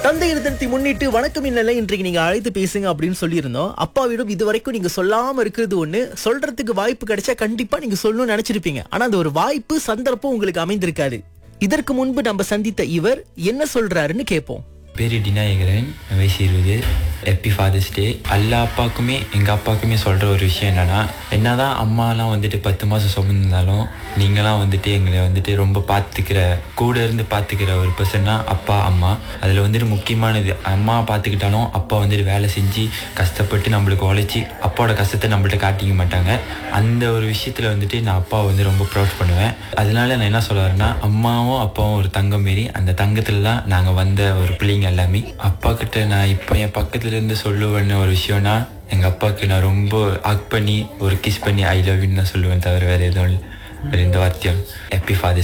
தந்தையர் தினத்தை முன்னிட்டு வணக்கம் இல்ல இன்றைக்கு நீங்க அழைத்து பேசுங்க அப்படின்னு சொல்லியிருந்தோம் அப்பாவிடம் இது வரைக்கும் நீங்க சொல்லாம இருக்கிறது ஒண்ணு சொல்றதுக்கு வாய்ப்பு கிடைச்சா கண்டிப்பா நீங்க சொல்லணும்னு நினைச்சிருப்பீங்க ஆனா அந்த ஒரு வாய்ப்பு சந்தர்ப்பம் உங்களுக்கு அமைந்திருக்காது இதற்கு முன்பு நம்ம சந்தித்த இவர் என்ன சொல்றாருன்னு கேட்போம் பேர் டினாயகரன் வயசு இருபது ஹாப்பி ஃபாதர்ஸ் டே எல்லா அப்பாவுக்குமே எங்கள் அப்பாவுக்குமே சொல்கிற ஒரு விஷயம் என்னென்னா என்னதான் அம்மாலாம் வந்துட்டு பத்து மாதம் சுமந்திருந்தாலும் நீங்களாம் வந்துட்டு எங்களை வந்துட்டு ரொம்ப பார்த்துக்கிற கூட இருந்து பார்த்துக்கிற ஒரு பர்சன்னா அப்பா அம்மா அதில் வந்துட்டு முக்கியமானது அம்மா பார்த்துக்கிட்டாலும் அப்பா வந்துட்டு வேலை செஞ்சு கஷ்டப்பட்டு நம்மளுக்கு உழைச்சி அப்பாவோட கஷ்டத்தை நம்மள்ட்ட காட்டிக்க மாட்டாங்க அந்த ஒரு விஷயத்தில் வந்துட்டு நான் அப்பாவை வந்து ரொம்ப ப்ரௌட் பண்ணுவேன் அதனால நான் என்ன சொல்ல வரேன்னா அம்மாவும் அப்பாவும் ஒரு தங்கம் மாரி அந்த தங்கத்தில் தான் நாங்கள் வந்த ஒரு பிள்ளைங்க எல்லாமே அப்பா கிட்ட நான் இப்போ என் பக்கத்துல இருந்து சொல்லுவேன்னு ஒரு விஷயம்னா எங்கள் அப்பாவுக்கு நான் ரொம்ப ஹக் பண்ணி ஒரு கிஸ் பண்ணி ஐ லவ் யூன்னு தான் சொல்லுவேன் தவிர வேறு எதுவும் இல்லை வேறு எந்த வார்த்தையும் ஹாப்பி ஃபாதர்ஸ்